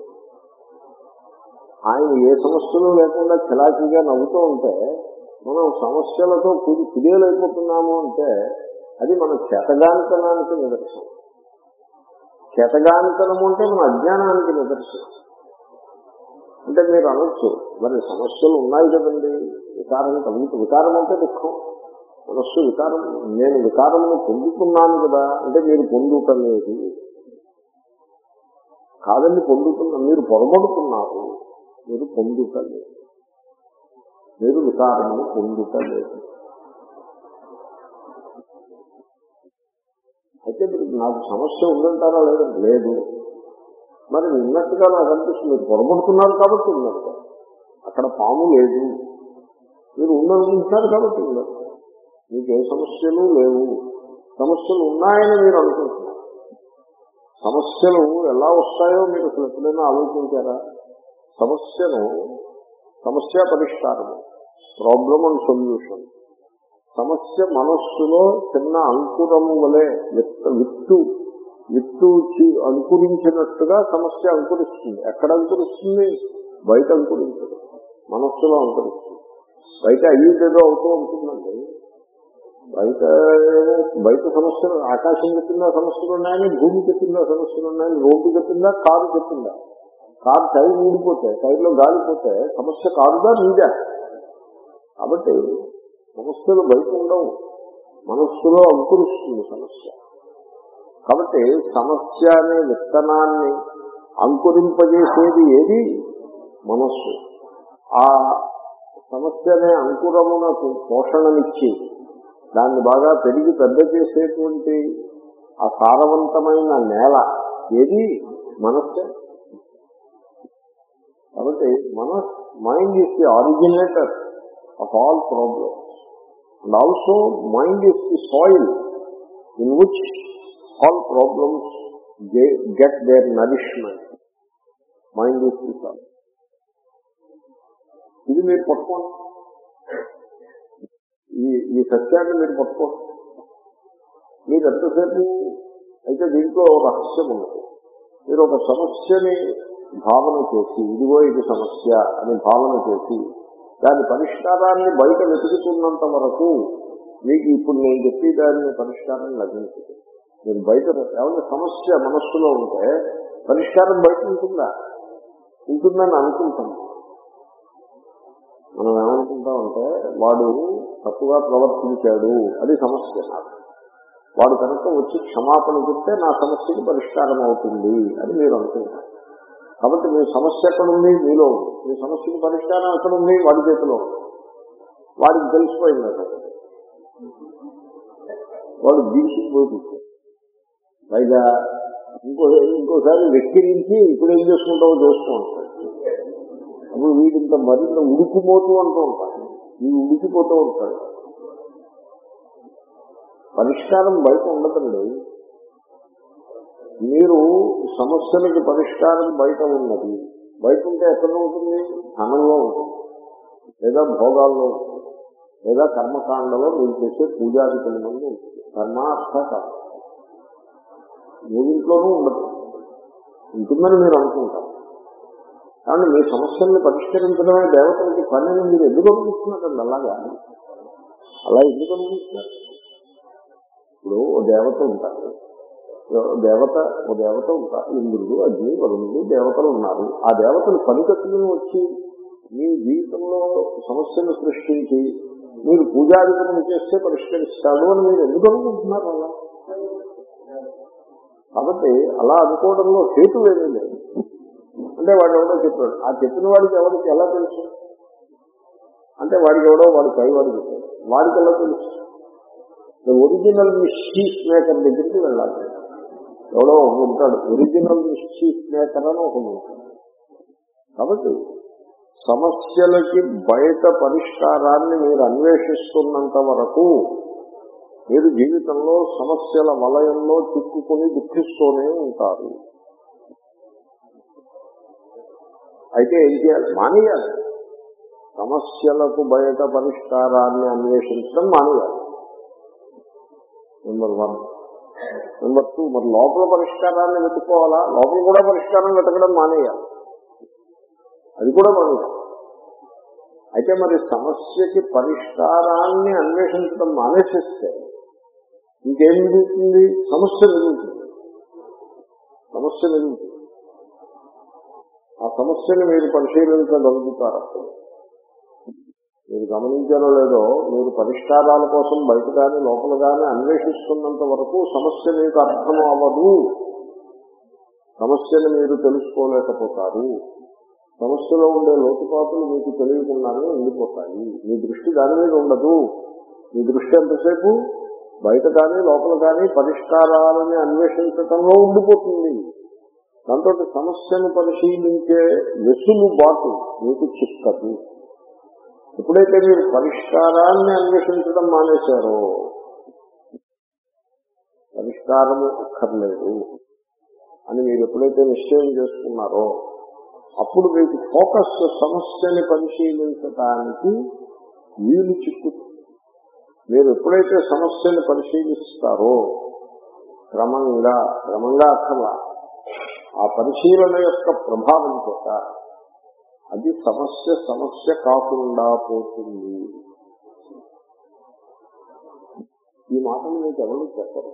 ఆయన ఏ సమస్యలు లేకుండా చిలాకీగా నవ్వుతూ ఉంటే మనం సమస్యలతో కుది కుదేలైపోతున్నాము అంటే అది మన చేతగానితనానికి నిదర్శనం చేతగానితనము అంటే మన అజ్ఞానానికి నిదర్శనం అంటే మీరు అనొచ్చు మరి సమస్యలు ఉన్నాయి కదండి వికారం కలుగుతూ వికారం అంటే దుఃఖం మనస్సు వికారం నేను వికారమును పొందుతున్నాను కదా అంటే మీరు పొందుటలేదు కాదండి పొందుతున్నా మీరు పొరబడుతున్నారు మీరు పొందుటలేదు మీరు వికారమును పొందుటలేదు అయితే మీరు నాకు సమస్య ఉందంటారా లేదు లేదు మరి ఉన్నట్టుగా నాకు అనిపిస్తుంది మీరు పొరబడుతున్నారు కాబట్టి ఉన్నట్టు అక్కడ పాము లేదు మీరు ఉన్నట్టున్నారు కాబట్టి ఉన్నట్టు మీకు ఏ సమస్యలు లేవు సమస్యలు ఉన్నాయని మీరు అనుకుంటున్నారు సమస్యలు ఎలా వస్తాయో మీరు అసలు ఎప్పుడైనా ఆలోచించారా సమస్యను సమస్య పరిష్కారము ప్రాబ్లమ్ అండ్ సొల్యూషన్ సమస్య మనస్సులో చిన్న అంకురము వలె విత్ విత్తు విత్తు చి- అంకురించినట్టుగా సమస్య అంకురిస్తుంది ఎక్కడ అంకురిస్తుంది బయట అంకురించదు మనస్సులో అంకురిస్తుంది బయట అయ్యేదేదో అవుతూ ఉంటుందండి బయట ఏమో- బయట సమస్యలు ఆకాశం చెప్పిందా సమస్యలు ఉన్నాయని భూమి చెప్పిందా సమస్యలు ఉన్నాయని రోడ్డు చెప్పిందా కారు చెప్పిందా కారు టైర్ ఊడిపోతే టైర్లో గాలిపోతే సమస్య కారుదా మీదా కాబట్టి సమస్యలు బయట ఉండవు మనస్సులో అంకురిస్తుంది సమస్య కాబట్టి సమస్య అనే విత్తనాన్ని అంకురింపజేసేది ఏది మనస్సు ఆ సమస్య అనే అంకురమునకు పోషణనిచ్చి దాన్ని బాగా పెరిగి పెద్ద చేసేటువంటి ఆ సారవంతమైన నేల ఏది మనస్సే కాబట్టి మనస్ mind is the originator of all problems and also mind is the soil in which all problems get their nourishment mind is the soil ఇది మీరు పట్టుకోండి ఈ ఈ సత్యాన్ని మీరు పట్టుకోండి మీరు ఎంతసేపు అయితే దీంట్లో రహస్యం ఉన్నది మీరు ఒక సమస్యని భావన చేసి ఇదిగో ఇది సమస్య అని భావన చేసి దాని పరిష్కారాన్ని బయట వెతుకుతున్నంత వరకు మీకు ఇప్పుడు నేను చెప్పి దాని పరిష్కారం లభించదు మీరు బయట ఏమన్నా సమస్య మనస్సులో ఉంటే పరిష్కారం బయట ఉంటుందా ఉంటుందని అనుకుంటాం మనం ఏమనుకుంటామంటే వాడు తప్పుగా ప్రవర్తించాడు అది సమస్య నాకు వాడు కనుక వచ్చి క్షమాపణ చెప్తే నా సమస్యకి పరిష్కారం అవుతుంది అని మీరు అనుకుంటారు కాబట్టి మీ సమస్య ఎక్కడ ఉంది మీలో ఉంది. మీ సమస్యకి పరిష్కారం ఎక్కడ ఉంది వాడి చేతిలో ఉంది. వాడికి తెలిసిపోయింది అక్కడ వాడు దీక్షిపోయి కూర్చో పైగా ఇంకో ఇంకోసారి వెక్కిరించి ఇప్పుడు ఏం చేసుకుంటావో చూస్తూ ఉంటాడు అప్పుడు వీడింత మరింత ఉడికిపోతూ అంటూ ఉంటాడు వీడు ఉడికిపోతూ ఉంటాడు పరిష్కారం బయట ఉండదండి మీరు సమస్యలకి పరిష్కారం బయట ఉన్నది బయట ఉంటే ఎక్కడ ఉంటుంది ధనంలో ఉంటుంది లేదా భోగాల్లో ఉంటుంది లేదా కర్మకాండలో మీరు చేసే పూజాధికల మంది ఉంటుంది కర్మ అర్థ కాదు మూడింట్లోనూ ఉండదు ఉంటుందని మీరు అనుకుంటారు కానీ మీ సమస్యల్ని పరిష్కరించడమే దేవతలకి పని అని మీరు ఎందుకు అనుకుంటున్నారండి అలాగా అలా ఎందుకు అనుకుంటున్నారు ఇప్పుడు ఓ దేవత ఉంటారు ఓ దేవత ఓ దేవత ఉంటారు ఇంద్రుడు అగ్ని వరుణుడు దేవతలు ఉన్నారు ఆ దేవతలు పని కట్టుకుని వచ్చి మీ జీవితంలో సమస్యను సృష్టించి మీరు పూజాధికం చేస్తే పరిష్కరిస్తాడు అని మీరు ఎందుకు అనుకుంటున్నారు అలా కాబట్టి అలా అనుకోవడంలో హేతు ఏమీ లేదు అంటే వాడు ఎవడో చెప్పాడు ఆ చెప్పిన వాడికి ఎవరికి ఎలా తెలుసు అంటే వాడికి ఎవడో వాడి పై వాడు చెప్పాడు వాడికి ఎలా తెలుసు ఒరిజినల్ మిస్చీఫ్ మేకర్ దగ్గరికి వెళ్ళాలి ఎవడో ఒకడు ఉంటాడు ఒరిజినల్ మిస్చీఫ్ మేకర్ అని ఒకడు ఉంటాడు కాబట్టి సమస్యలకి బయట పరిష్కారాన్ని మీరు అన్వేషిస్తున్నంత వరకు మీరు జీవితంలో సమస్యల వలయంలో చిక్కుకుని దుఃఖిస్తూనే ఉంటారు అయితే ఏం చేయాలి మానేయాలి సమస్యలకు బయట పరిష్కారాన్ని అన్వేషించడం మానేయాలి నెంబర్ వన్ నెంబర్ టూ మరి లోపల పరిష్కారాన్ని వెతుక్కోవాలా లోపల కూడా పరిష్కారం వెతకడం మానేయాలి అది కూడా మానేయాలి అయితే మరి సమస్యకి పరిష్కారాన్ని అన్వేషించడం మానేసేస్తే ఇంకేం మిగులుతుంది సమస్య మిగులుతుంది సమస్య మిగులుతుంది ఆ సమస్యను మీరు పరిశీలించగలుగుతారు అప్పుడు మీరు గమనించారో లేదో మీరు పరిష్కారాల కోసం బయట కానీ లోపల కానీ అన్వేషిస్తున్నంత వరకు సమస్య మీకు అర్థం అవ్వదు సమస్యను మీరు తెలుసుకోలేకపోతారు సమస్యలో ఉండే లోతుపాతులు మీకు తెలియకుండానే ఉండిపోతాయి మీ దృష్టి దాని మీద ఉండదు మీ దృష్టి ఎంతసేపు బయట కానీ లోపల కానీ పరిష్కారాలని అన్వేషించటంలో ఉండిపోతుంది దాంతో సమస్యను పరిశీలించే వెసులుబాటు మీకు చిక్కదు ఎప్పుడైతే మీరు పరిష్కారాన్ని అన్వేషించడం మానేశారో పరిష్కారము అక్కర్లేదు అని మీరు ఎప్పుడైతే నిశ్చయం చేసుకున్నారో అప్పుడు మీకు ఫోకస్ సమస్యని పరిశీలించటానికి వీలు చిక్కుతుంది మీరు ఎప్పుడైతే సమస్యని పరిశీలిస్తారో క్రమంగా క్రమంగా అక్కర్లా ఆ పరిశీలన యొక్క ప్రభావం చేత అది సమస్య సమస్య కాకుండా పోతుంది ఈ మాటలు మీకు ఎవరు చెప్పరు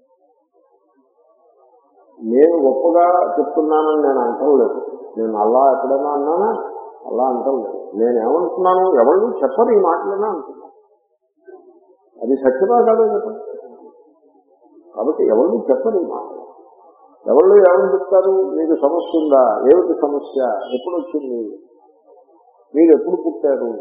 నేను గొప్పగా చెప్తున్నానని నేను అంటలేదు నేను అలా ఎక్కడైనా అన్నానా అలా అంటలేదు నేనేమంటున్నాను ఎవరు చెప్పరు ఈ మాటలైనా అంటున్నాను అది సత్యమా కాదో చెప్పండి కాబట్టి ఎవరు చెప్పరు ఈ మాటలు ఎవరు ఎవరు చెప్తారు మీకు సమస్య ఉందా ఏమిటి సమస్య ఎప్పుడు వచ్చింది మీరు ఎప్పుడు పుట్టారు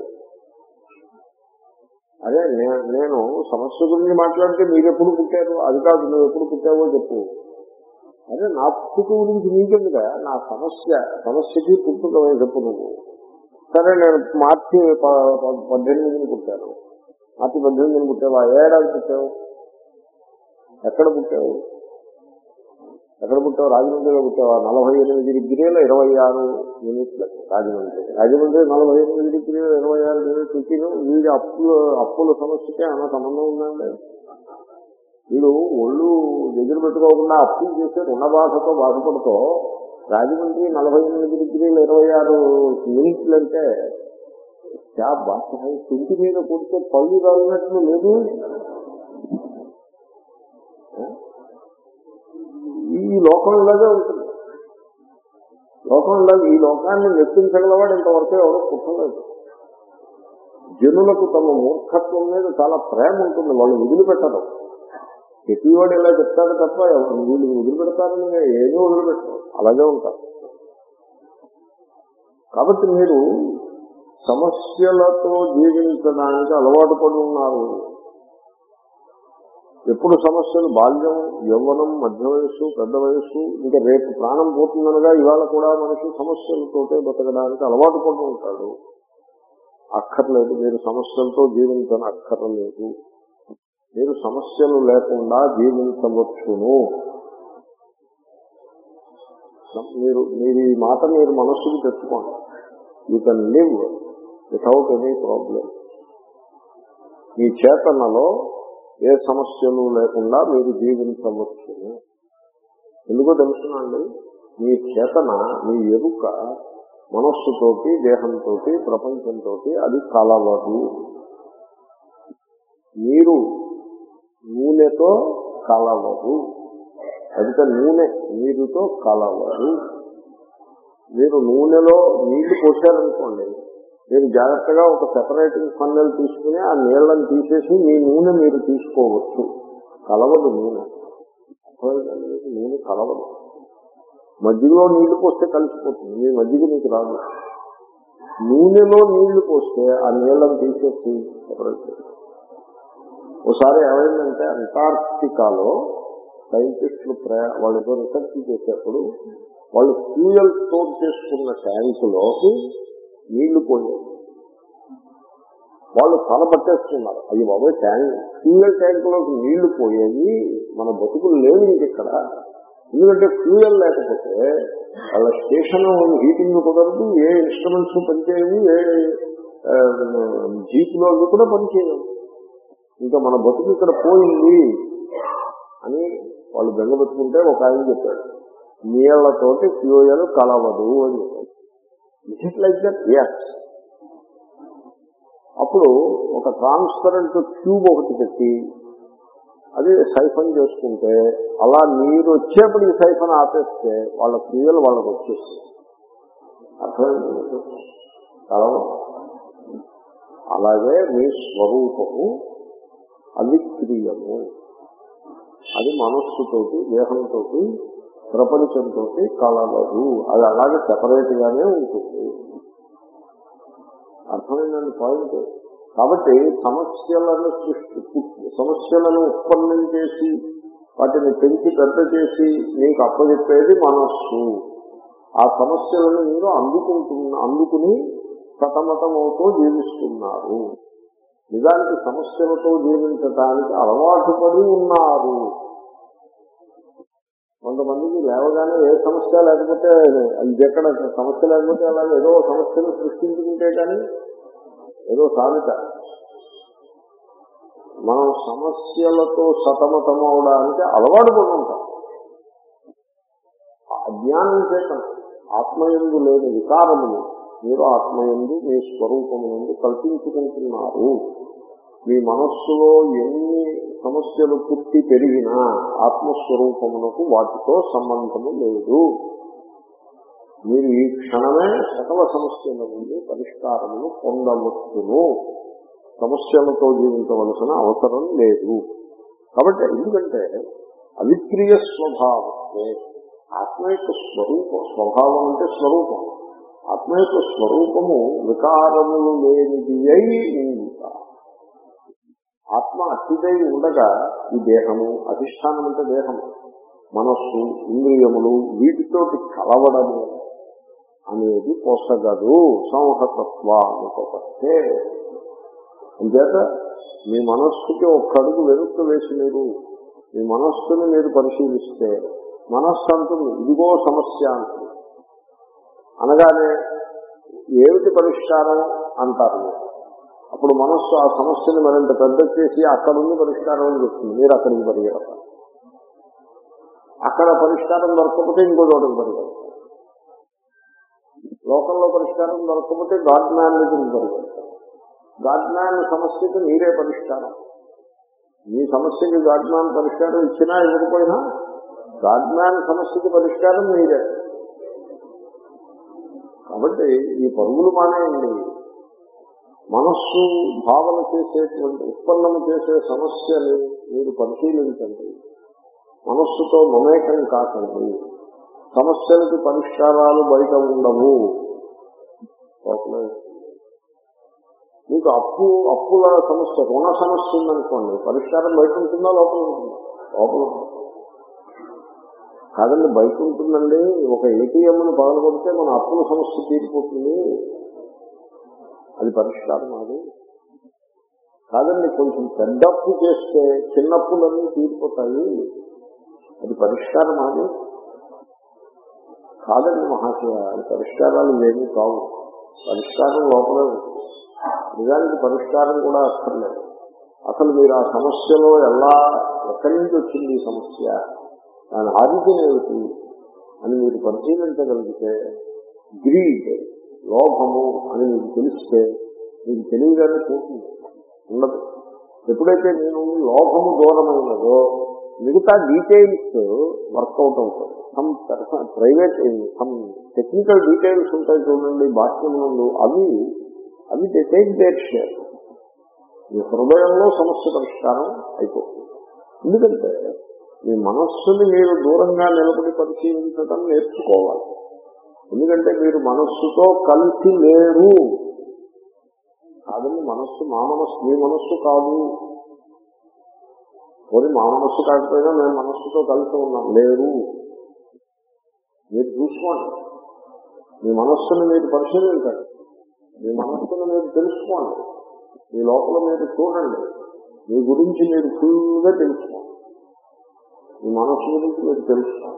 అదే నే- నేను సమస్య గురించి మాట్లాడితే మీరు ఎప్పుడు పుట్టారు అది కాదు నువ్వు ఎప్పుడు పుట్టావో చెప్పు అదే నా పుట్టుక గురించి నీకెందుగా నా సమస్య సమస్యకి పుట్టుక చెప్పు నువ్వు సరే నేను మార్చి ప- ప- పద్దెనిమిదిని పుట్టాను మార్చి పద్దెనిమిదిని పుట్టావా ఏడాది పుట్టావు ఎక్కడ పుట్టావు ఎక్కడ పుట్టావు రాజమండ్రిలో పుట్టావా నలభై ఎనిమిది డిగ్రీల ఇరవై ఆరు యూనిట్లకు రాజమండ్రి రాజమండ్రి నలభై ఎనిమిది డిగ్రీల ఇరవై ఆరు యూనిట్ వీడి అప్పులు అప్పుల సమస్యకే అన్న సంబంధం ఉందండి వీడు ఒళ్ళు దగ్గర పెట్టుకోకుండా అప్పులు చేసే రుణ బాధతో బాధపడుతూ రాజమండ్రి నలభై ఎనిమిది డిగ్రీల ఇరవై ఆరు యూనిట్లు అంటే క్యా బాధ తుంటి మీద కొడితే పళ్ళు రాలినట్లు లేదు ఈ లోకం ఇలాగే ఉంటుంది లోకం ఇలాగే ఈ లోకాన్ని నెప్పించగలవాడు ఇంతవరకు ఎవరో పుట్టలేదు జనులకు తమ మూర్ఖత్వం మీద చాలా ప్రేమ ఉంటుంది వాళ్ళు వదిలిపెట్టరు ప్రతివాడు ఇలా చెప్తాడు తప్ప ఎవరు వీళ్ళు వదిలిపెడతారని ఏమీ వదిలిపెట్టరు అలాగే ఉంటారు కాబట్టి మీరు సమస్యలతో జీవించడానికి అలవాటు పడి ఉన్నారు ఎప్పుడు సమస్యలు బాల్యం యవ్వనం మధ్య వయస్సు పెద్ద వయస్సు ఇంకా రేపు ప్రాణం పోతుందనగా ఇవాళ కూడా మనిషి సమస్యలతోటే బతకడానికి అలవాటు పడి ఉంటాడు అక్కర్లేదు మీరు సమస్యలతో జీవించని అక్కర్లేదు మీరు సమస్యలు లేకుండా జీవించవచ్చును మీరు మీరు ఈ మాట మీరు మనస్సుకు తెచ్చుకోండి you can live without any problem మీ చేతనలో ఏ సమస్యలు లేకుండా మీరు జీవించవచ్చును ఎందుకో తెలుసునండి మీ చేతన మీ ఎరుక మనస్సుతోటి దేహంతో ప్రపంచంతో అది కలవదు మీరు నూనెతో కలవదు అదిక నూనె నీరుతో కలవదు మీరు నూనెలో నీళ్లు పోసారనుకోండి మీరు జాగ్రత్తగా ఒక సెపరేటింగ్ ఫన్నెల్ తీసుకుని ఆ నీళ్లను తీసేసి మీ నూనె మీరు తీసుకోవచ్చు కలవదు నూనె అర్థమైందండి మీకు నూనె కలవదు మధ్యలో నీళ్లు పోస్తే కలిసిపోతుంది మీ మధ్యకి మీకు రాదు నూనెలో నీళ్లు పోస్తే ఆ నీళ్లను తీసేసి సెపరేట్ చేయాలి ఒకసారి ఏమైందంటే అంటార్క్టికాలో సైంటిస్టులు ప్రయా వాళ్ళు ఏదో రీసెర్చ్ చేసేప్పుడు వాళ్ళు ఫ్యూయల్ స్టోర్ చేసుకున్న ట్యాంకులోకి నీళ్లు పోయాయి వాళ్ళు తల పట్టేసుకున్నారు అయ్యి బాబాయ్ ట్యాంక్ ఫ్యూయల్ ట్యాంకులోకి నీళ్లు పోయేవి మన బతుకులు లేవు ఇంకెక్కడ ఎందుకంటే ఫ్యూయల్ లేకపోతే వాళ్ళ స్టేషన్ హీటింగ్ కుదరదు ఏ ఇన్స్ట్రుమెంట్స్ పనిచేయవు ఏ జీపులో అవి కూడా పనిచేయవు ఇంకా మన బతుకు ఇక్కడ పోయింది అని వాళ్ళు బెంగపెట్టుకుంటే ఒక ఆయన చెప్పాడు నీళ్లతోటి ఫ్యూయల్ కలవదు అని చెప్పాడు is it like that yes అప్పుడు ఒక ట్రాన్స్పరెంట్ ట్యూబ్ ఒకటి పెట్టి అది సైఫన్ చేసుకుంటే అలా నీరు వచ్చేప్పటికి సైఫన్ ఆపేస్తే వాళ్ళ ఫ్యూయల్ వాళ్ళకి వచ్చేస్తుంది అర్థమైంది కలవం అలాగే మీ స్వరూపము అవిక్రీయము అది మనస్సుతోటి దేహంతో ప్రపంచంతో కలవదు అది అలాగే సెపరేట్ గానే ఉంటుంది అర్థమైందండి పాయింట్ కాబట్టి సమస్యలను సృష్టి సమస్యలను ఉత్పన్నం చేసి వాటిని పెంచి పెద్ద చేసి మీకు అప్పచెప్పేది మనస్సు ఆ సమస్యలను మీరు అందుకుంటున్న అందుకుని సతమతమవుతూ జీవిస్తున్నారు నిజానికి సమస్యలతో జీవించటానికి అలవాటు పడి ఉన్నారు కొంతమందికి లేవగానే ఏ సమస్య లేకపోతే ఇది ఎక్కడ సమస్య లేకపోతే అలాగే ఏదో సమస్యను సృష్టించుకుంటే కానీ ఏదో సామెత మనం సమస్యలతో సతమతం అవడానికి అలవాటు పడి ఉంటాం అజ్ఞానం చేత ఆత్మయందు లేని వికారములు మీరు ఆత్మయందు మీ స్వరూపమునందు కల్పించుకుంటున్నారు మీ మనస్సులో ఎన్ని సమస్యలు పుట్టి పెరిగినా ఆత్మస్వరూపమునకు వాటితో సంబంధము లేదు మీరు ఈ క్షణమే సకల సమస్యల నుండి పరిష్కారమును పొందవచ్చును సమస్యలతో జీవించవలసిన అవసరం లేదు కాబట్టి ఎందుకంటే అవిక్రియ స్వభావమే ఆత్మ యొక్క స్వరూపం స్వభావం అంటే స్వరూపం ఆత్మ యొక్క స్వరూపము వికారములు లేనిది అయి ఇంకా ఆత్మ అతిదై ఉండగా ఈ దేహము అధిష్టానం అంటే దేహము మనస్సు ఇంద్రియములు వీటితోటి కలవడము అనేది పోసగదు సంహతత్వానుపత్తే అంచేత మీ మనస్సుకి ఒక్క అడుగు వెనుక వేసి మీరు మీ మనస్సుని మీరు పరిశీలిస్తే మనస్సు అంటుంది ఇదిగో సమస్య అంటుంది అనగానే ఏమిటి పరిష్కారం అంటారు మీరు అప్పుడు మనస్సు ఆ సమస్యని మరింత పెద్ద చేసి అక్కడుంది పరిష్కారం అని చెప్తుంది మీరు అక్కడికి పరిగెడతారు అక్కడ పరిష్కారం దొరకకపోతే ఇంకో చోటకి పరిగెడతారు లోకంలో పరిష్కారం దొరకకపోతే గాడ్ మ్యాన్ దగ్గరికి పరిగెడతారు గాడ్ మ్యాన్ సమస్యకి మీరే పరిష్కారం మీ సమస్యకి గాడ్ మ్యాన్ పరిష్కారం ఇచ్చినా ఇవ్వకపోయినా గాడ్ మ్యాన్ సమస్యకి పరిష్కారం మీరే కాబట్టి ఈ పరుగులు మానేయండి మనస్సు భావన చేసేటువంటి ఉత్పన్నము చేసే సమస్యని మీరు పరిశీలించండి మనస్సుతో మమేకం కాకండి సమస్యలకు పరిష్కారాలు బయట ఉండవు లోపలే మీకు అప్పు అప్పుల సమస్య రుణ సమస్య ఉందనుకోండి పరిష్కారం బయట ఉంటుందా లోపల ఉంటుందా లోపల ఉంటుంది. కాదండి బయట ఉంటుందండి ఒక ఏటీఎంను పగలగొడితే మన అప్పుల సమస్య తీరిపోతుంది అది పరిష్కారం అది కాదండి కొంచెం పెద్దప్పు చేస్తే చిన్నప్పులన్నీ తీరిపోతాయి అది పరిష్కారం అది కాదండి మహాశయ అది పరిష్కారాలు ఏమీ కావు పరిష్కారం లోపలే ఉంది నిజానికి పరిష్కారం కూడా అక్కర్లేదు అసలు మీరు ఆ సమస్యలో ఎలా ఎక్కడి నుంచి వచ్చింది ఈ సమస్య దాని ఆదిత్యం ఏమిటి అని మీరు పరిశీలించగలిగితే గ్రీడ్ లోభము అని మీకు తెలిస్తే మీకు తెలియగానే పోతుంది ఉండదు ఎప్పుడైతే నేను లోభము దూరమైనదో మిగతా డీటెయిల్స్ వర్కౌట్ అవుతాయి some person private some technical details ఉంటాయి చూడండి బాహ్యం నుండి అవి అవి టేక్ డేట్ షేర్ మీ హృదయంలో సమస్య పరిష్కారం అయిపోతుంది ఎందుకంటే మీ మనస్సుని మీరు దూరంగా నిలబడి పరిశీలించడం నేర్చుకోవాలి ఎందుకంటే మీరు మనస్సుతో కలిసి లేరు కాదండి మనస్సు మా మనస్సు మీ మనస్సు కాదు పోనీ మా మనస్సు కాకపోయినా మేము మనస్సుతో కలిసి ఉన్నాం లేరు మీరు చూసుకోండి మీ మనస్సును మీరు పరిశీలించండి మీ మనస్సును మీరు తెలుసుకోండి మీ లోపల మీరు చూడండి మీ గురించి మీరు ఫుల్గా తెలుసుకోండి మీ మనస్సు గురించి మీరు తెలుసుకోండి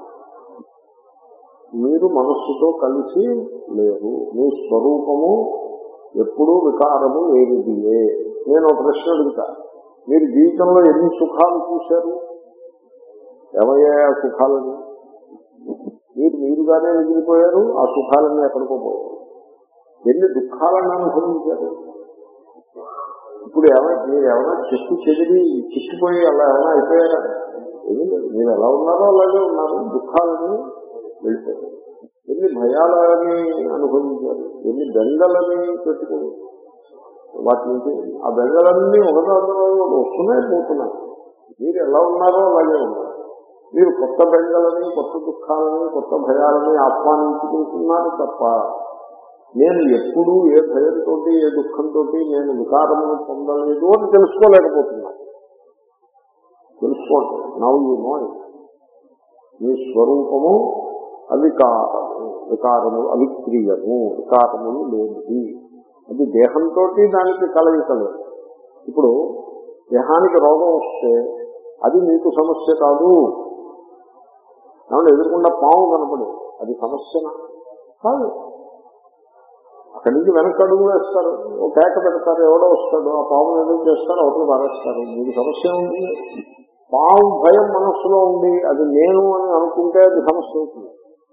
మీరు మనస్సుతో కలిసి లేరు మీ స్వరూపము ఎప్పుడూ వికారము లేనిదియే నేను ఒక ప్రశ్న అడుగుతా మీరు జీవితంలో ఎన్ని సుఖాలు చూశారు ఏమయ్యా ఆ సుఖాలని మీరు మీరుగానే మిగిలిపోయారు ఆ సుఖాలన్నీ ఎక్కడికో పోయారు ఎన్ని దుఃఖాలను అనుభవించారు ఇప్పుడు ఏమైనా మీరు ఏమైనా చెక్కు చెదిరి చిక్కిపోయి అలా ఏమైనా అయిపోయారా ఏమీ లేదు మీరు ఎలా ఉన్నారో అలాగే ఉన్నారు దుఃఖాలని వెళ్ళిపోయారు ఎన్ని భయాలని అనుభవించారు ఎన్ని బెంగలని పెట్టుకుని వాటి నుంచి ఆ బెంగలన్నీ ఒకదాని వస్తున్నాయి పోతున్నాయి మీరు ఎలా ఉన్నారో అలాగే ఉన్నారు మీరు కొత్త బెంగలని కొత్త దుఃఖాలని కొత్త భయాలని ఆహ్వానించుకుంటున్నారు తప్ప నేను ఎప్పుడు ఏ భయంతో ఏ దుఃఖంతో నేను వికారమును పొందలేదు అని తెలుసుకోలేకపోతున్నాను తెలుసుకోండి నవ్ యూ నో మీ స్వరూపము అవికారము వికారము అవిక్రియము వికారములు లేనిది అది దేహంతో దానికి కలయికలేదు ఇప్పుడు దేహానికి రోగం వస్తే అది మీకు సమస్య కాదు ఏమన్నా ఎదుర్కొండా పాము కనపడి అది సమస్యనా కాదు అక్కడి నుంచి వెనక్కి అడుగు వేస్తారు ఓ కేక పెడతారు ఎవడో వస్తాడు ఆ పామును ఎదురు చేస్తారు అవతల పారేస్తారు మీకు సమస్య ఉంటుంది పాము భయం మనస్సులో ఉంది అది నేను అని అనుకుంటే అది సమస్య అవుతుంది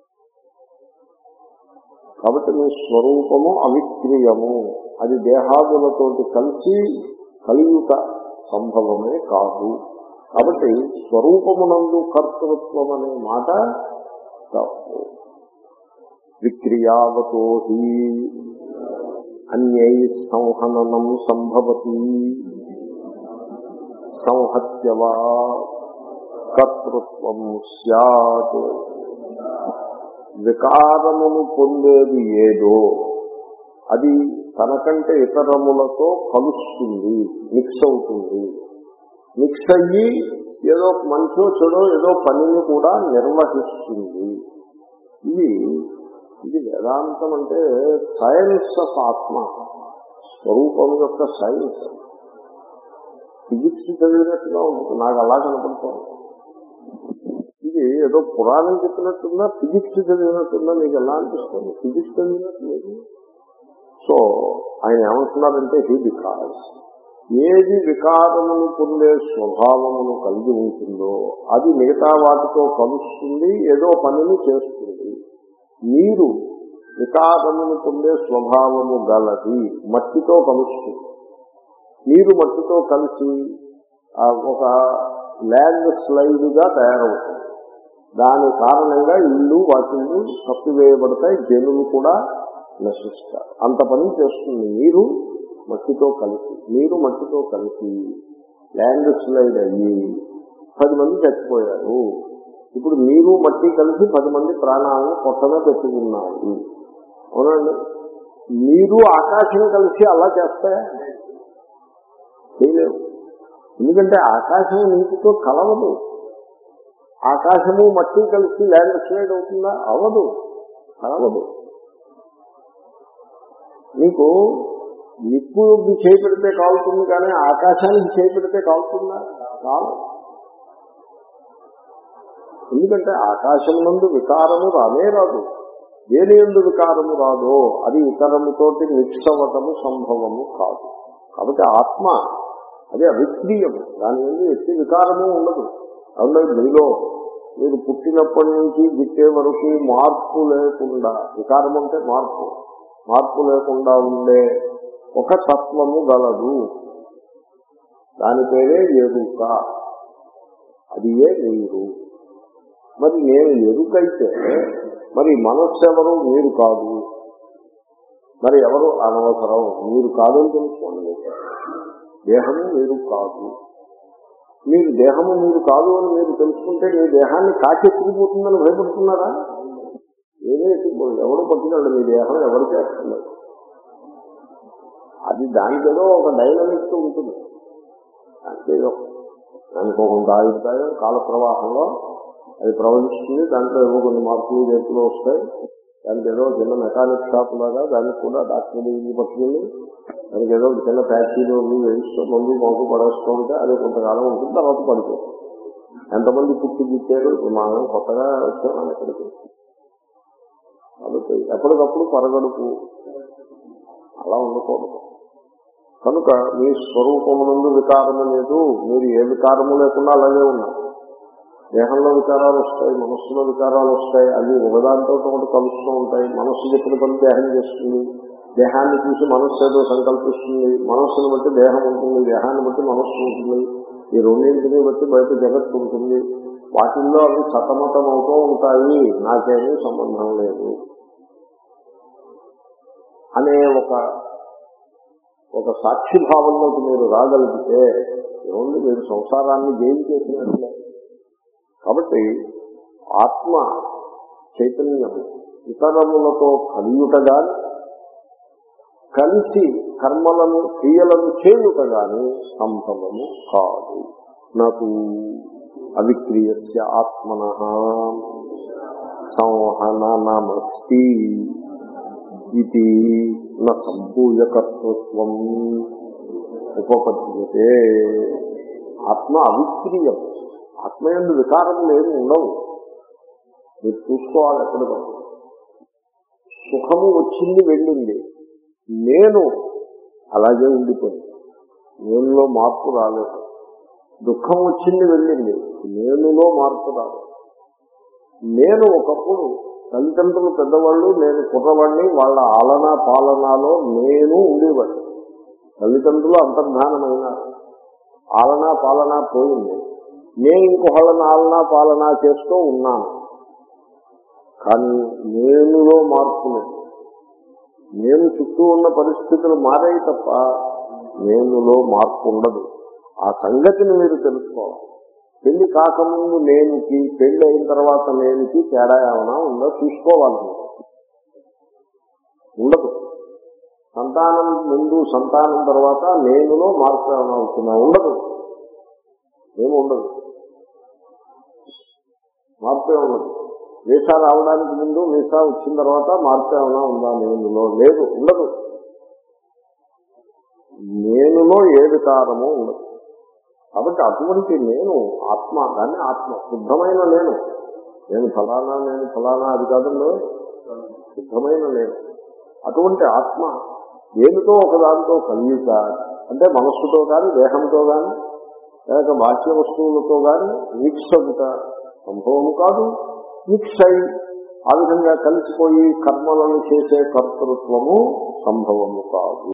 కాబట్టి మీ స్వరూపము అవిక్రియము అది దేహాదులతోటి కలిసి కలియుట సంభవమే కాదు కాబట్టి స్వరూపమునందు కర్తృత్వం అనే మాట తప్పు విక్రియావతో హి అన్యై సంహననం సంభవతి సంహత్యవా కర్తృత్వం సత్ వికారమును పొందేది ఏదో అది తనకంటే ఇతరములతో కలుస్తుంది మిక్స్ అవుతుంది మిక్స్ అయ్యి ఏదో మంచో చెడో ఏదో పనిని కూడా నిర్వహిస్తుంది ఇది ఇది వేదాంతం అంటే సైన్స్ ఆఫ్ ఆత్మ స్వరూపం యొక్క సైన్స్ ఫిజిక్స్ చదివినట్టుగా ఉంటుంది నాకు అలా కనపడుతుంది ఇది ఏదో పురాణం చెప్పినట్టుందా ఫిజిక్స్ చదివినట్టుందా మీకు ఎలా అనిపిస్తుంది ఫిజిక్స్ చదివినట్టు లేదు సో ఆయన ఏమంటున్నారంటే హీ బికాస్ ఏది వికారమును పొందే స్వభావమును కలిగి ఉంటుందో అది మిగతా వాటితో కలుస్తుంది ఏదో పనిని చేస్తుంది నీరు వికారమును పొందే స్వభావము గలది మట్టితో కలుస్తుంది నీరు మట్టితో కలిసి ఆ ఒక ల్యాండ్ స్లైడ్ గా తయారవుతుంది దాని కారణంగా ఇల్లు వాటిల్లు తప్పివేయబడతాయి జనులు కూడా నశిస్తారు అంత పని చేస్తుంది నీరు మట్టితో కలిసి నీరు మట్టితో కలిసి ల్యాండ్ స్లైడ్ అయ్యి పది మంది చచ్చిపోయారు ఇప్పుడు నీరు మట్టి కలిసి పది మంది ప్రాణాలను కొత్తగా పెట్టుకున్నారు అవునండి నీరు ఆకాశం కలిసి అలా చేస్తాయా చేయలేవు ఎందుకంటే ఆకాశం నీటితో కలవదు ఆకాశము మట్టి కలిసి ల్యాండ్ స్లైడ్ అవుతుందా అవ్వదు కలవదు మీకు నిప్పుకి చేయి పెడితే కాలుతుంది కానీ ఆకాశానికి చేయి పెడితే కాలుతుందా కాదు ఎందుకంటే ఆకాశం నందు వికారము రానే రాదు దేని ఎందు వికారము రాదో అది ఇతరముతోటి మిక్స్ అవ్వటము సంభవము కాదు కాబట్టి ఆత్మ అది అవిక్రీయము దాని ఎందు ఎట్టి వికారము ఉండదు అవును మీలో మీరు పుట్టినప్పటి నుంచి గిట్టే వరకు మార్పు లేకుండా వికారం అంటే మార్పు మార్పు లేకుండా ఉండే ఒక తత్వము గలదు దాని పేరే ఎరుక అది ఏ మీరు మరి నేను ఎరుకైతే మరి మనస్సు ఎవరు మీరు కాదు మరి ఎవరు అనవసరం మీరు కాదని తెలుసుకోండి దేహము మీరు కాదు మీరు దేహము మీరు కాదు అని మీరు తెలుసుకుంటే మీ దేహాన్ని కాకెత్తుకుపోతుందని భయపడుతున్నారా ఏమీ ఎత్తుకుపోదు ఎవరు పట్టుకెళ్ళడు మీ దేహం ఎవరు చేస్తున్నారు అది దానికేదో ఒక డైనమిక్స్ ఉంటుంది దానికేదో దానికి ఒక ఆయుర్దాయం కాల ప్రవాహంలో అది ప్రవహిస్తుంది దాంట్లో ఏవో కొన్ని మార్పులు చేతులు వస్తాయి దానికి ఏదో చిన్న మెకానిక్ షాప్ లాగా దానికి కూడా డాక్టర్ దగ్గరికి పట్టుకెళ్ళి దానికి ఏదో చిన్న ఫ్యాక్టరీలో వేయిస్తూ మందు మాకు పడేస్తూ ఉంటే అది కొంతకాలం ఉంటుంది తర్వాత పడిపోతుంది ఎంతమంది పుట్టి గిట్టారు మనం కొత్తగా వచ్చామని ఇక్కడికి కాబట్టి ఎప్పటికప్పుడు పరగడుపు అలా ఉండకూడదు కనుక మీ స్వరూపమునందు వికారము లేదు మీరు ఏ వికారము లేకుండా అలాగే ఉన్నారు దేహంలో వికారాలు వస్తాయి మనస్సులో వికారాలు వస్తాయి అవి ఒకదాంతో ఒకటి కలుస్తూ ఉంటాయి మనస్సు చెప్పిన పని దేహం చేస్తుంది దేహాన్ని చూసి మనస్సు ఏదో సంకల్పిస్తుంది మనస్సును బట్టి దేహం ఉంటుంది దేహాన్ని బట్టి మనస్సు ఉంటుంది ఈ రెండింటిని బట్టి బయట జగత్తు ఉంటుంది వాటిల్లో అవి సతమతం అవుతూ ఉంటాయి నాకేమీ సంబంధం లేదు అనే ఒక ఒక సాక్షి భావంలోకి మీరు రాగలిగితే ఏముంది మీరు సంసారాన్ని జయించేసినట్లే కాబట్టి ఆత్మ చైతన్యం ఇతరములతో కలియుట గాని కలిసి కర్మలను క్రియలను చేయుట గాని సంభవము కాదు నాకు అవిక్రియస్య ఆత్మన సంహనమస్తి ఇది నా సంపూయకర్తృత్వం ఉపపద్యతే ఆత్మ అవిక్రియం ఆత్మయందు వికారములు ఏమి ఉండవు మీరు చూసుకోవాలి ఎప్పటికప్పుడు సుఖము వచ్చింది వెళ్ళింది నేను అలాగే ఉండిపోయింది నేనులో మార్పు రాలేదు దుఃఖం వచ్చింది వెళ్ళింది నేనులో మార్పు రాలేదు నేను ఒకప్పుడు తల్లిదండ్రులు పెద్దవాళ్ళు నేను కుర్రవాడిని వాళ్ళ ఆలన పాలనాలో నేను ఉండేవాడిని తల్లిదండ్రులు అంతర్ధానమైనారు ఆలన పాలన పోయింది నేను ఇంకొకళ్ళని ఆలన పాలన చేస్తూ ఉన్నాను కానీ నేనులో మార్పు లేదు నేను చుట్టూ ఉన్న పరిస్థితులు మారాయి తప్ప నేనులో మార్పు ఉండదు ఆ సంగతిని మీరు తెలుసుకోవాలి పెళ్లి కాకముందు నేనుకి పెళ్లి అయిన తర్వాత నేనుకి తేడా ఏమైనా ఉందో చూసుకోవాలి మీరు. ఉండదు సంతానం ముందు సంతానం తర్వాత నేనులో మార్పు ఏమైనా అవుతున్నా ఉండదు ఏమి ఉండదు మార్పే ఉండదు వీసా రావడానికి ముందు వీసా వచ్చిన తర్వాత మార్పు ఏమైనా ఉందా నేనులో లేదు ఉండదు నేనులో ఏ వికారము ఉండదు కాబట్టి అటువంటి నేను ఆత్మ దాన్ని ఆత్మ శుద్ధమైన నేను నేను ఫలానా నేను ఫలానా అది కాదంలో శుద్ధమైన నేను అటువంటి ఆత్మ ఏమితో ఒకదానితో కలియుట అంటే మనస్సుతో కానీ దేహంతో కానీ లేక బాహ్య వస్తువులతో కానీ మిక్స్ అవుట సంభవము కాదు మిక్స్ అయి ఆ విధంగా కలిసిపోయి కర్మలను చేసే కర్తృత్వము సంభవము కాదు